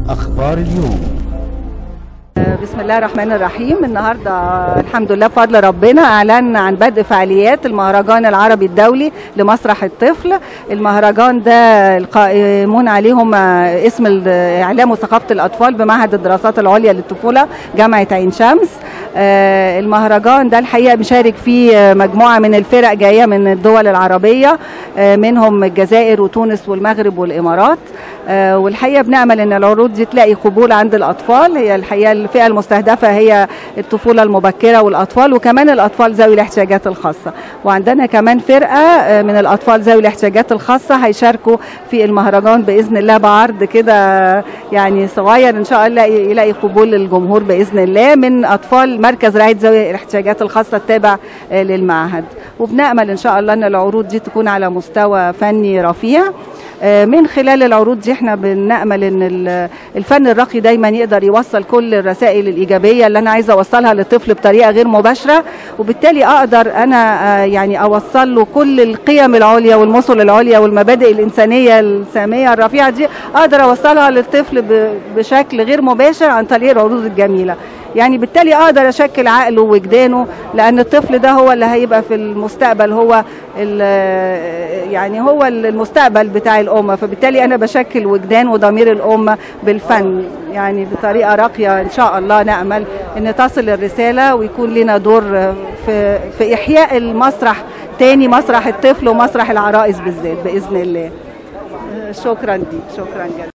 أخبار اليوم بسم الله الرحمن الرحيم النهارده الحمد لله بفضل ربنا اعلنا عن بدء فعاليات المهرجان العربي الدولي لمسرح الطفل المهرجان ده القائمون عليهم اسم الاعلام وثقافه الاطفال بمعهد الدراسات العليا للطفوله جامعه عين شمس المهرجان ده الحقيقه بيشارك فيه مجموعه من الفرق جايه من الدول العربيه منهم الجزائر وتونس والمغرب والامارات والحقيقه بنامل ان العروض دي تلاقي قبول عند الاطفال هي الحقيقه الفئه المستهدفه هي الطفوله المبكره والاطفال وكمان الاطفال ذوي الاحتياجات الخاصه وعندنا كمان فرقه من الاطفال ذوي الاحتياجات الخاصه هيشاركوا في المهرجان باذن الله بعرض كده يعني صغير ان شاء الله يلاقي قبول الجمهور باذن الله من اطفال مركز رعايه ذوي الاحتياجات الخاصه التابع للمعهد وبنامل ان شاء الله ان العروض دي تكون على مستوى فني رفيع من خلال العروض دي احنا بنامل ان الفن الراقي دايما يقدر يوصل كل الرسائل الايجابيه اللي انا عايزه اوصلها للطفل بطريقه غير مباشره وبالتالي اقدر انا يعني اوصل له كل القيم العليا والمثل العليا والمبادئ الانسانيه الساميه الرفيعه دي اقدر اوصلها للطفل بشكل غير مباشر عن طريق العروض الجميله يعني بالتالي اقدر اشكل عقله ووجدانه لان الطفل ده هو اللي هيبقى في المستقبل هو يعني هو المستقبل بتاع الامه فبالتالي انا بشكل وجدان وضمير الامه بالفن يعني بطريقه راقيه ان شاء الله نامل ان تصل الرساله ويكون لنا دور في في احياء المسرح تاني مسرح الطفل ومسرح العرائس بالذات باذن الله شكرا دي شكرا جدا